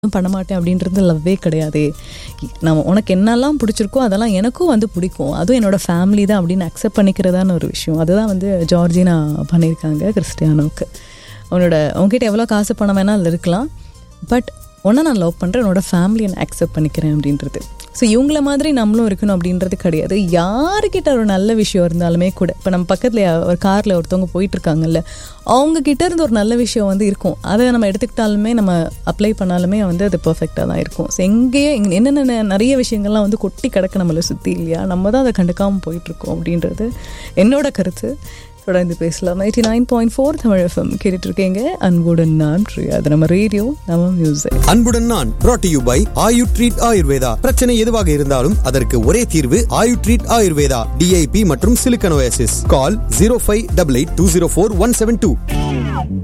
பண்ண மாட்டேன் அப்படின்றது லவ்வே கிடையாது நம்ம உனக்கு என்னெல்லாம் பிடிச்சிருக்கோ அதெல்லாம் எனக்கும் வந்து பிடிக்கும் அதுவும் என்னோட ஃபேமிலி தான் அப்படின்னு அக்செப்ட் பண்ணிக்கிறதான ஒரு விஷயம் அதுதான் வந்து ஜார்ஜினா பண்ணியிருக்காங்க கிறிஸ்டியானோவுக்கு உன்னோட உங்ககிட்ட எவ்வளோ காசு பணம் வேணால் அதில் இருக்கலாம் பட் ஒன்றை நான் லவ் பண்ணுறேன் என்னோட ஃபேமிலியை நான் அக்செப்ட் பண்ணிக்கிறேன் அப்படின்றது ஸோ இவங்கள மாதிரி நம்மளும் இருக்கணும் அப்படின்றது கிடையாது யாருக்கிட்ட ஒரு நல்ல விஷயம் இருந்தாலுமே கூட இப்போ நம்ம பக்கத்தில் ஒரு காரில் ஒருத்தவங்க போயிட்டு இருக்காங்கல்ல அவங்க கிட்ட இருந்து ஒரு நல்ல விஷயம் வந்து இருக்கும் அதை நம்ம எடுத்துக்கிட்டாலுமே நம்ம அப்ளை பண்ணாலுமே வந்து அது பர்ஃபெக்டாக தான் இருக்கும் ஸோ எங்கேயே இங்க என்னென்ன நிறைய விஷயங்கள்லாம் வந்து கொட்டி கிடக்க நம்மளை சுற்றி இல்லையா நம்ம தான் அதை கண்டுக்காமல் போயிட்டுருக்கோம் அப்படின்றது என்னோட கருத்து தொடர்ந்து பேசலாம் eighty nine point four Tamil FM கேட்டுட்டு இருக்கீங்க அன்புடன் நான் பிரியா அது நம்ம ரேடியோ நம்ம மியூசிக் அன்புடன் நான் brought to you by Ayu treat Ayurveda பிரச்சனை எதுவாக இருந்தாலும் அதற்கு ஒரே தீர்வு ஆயு ட்ரீட் ஆயுர்வேதா டிஐபி மற்றும் சிலிக்கனோசிஸ் call zero five double eight two zero four one seven two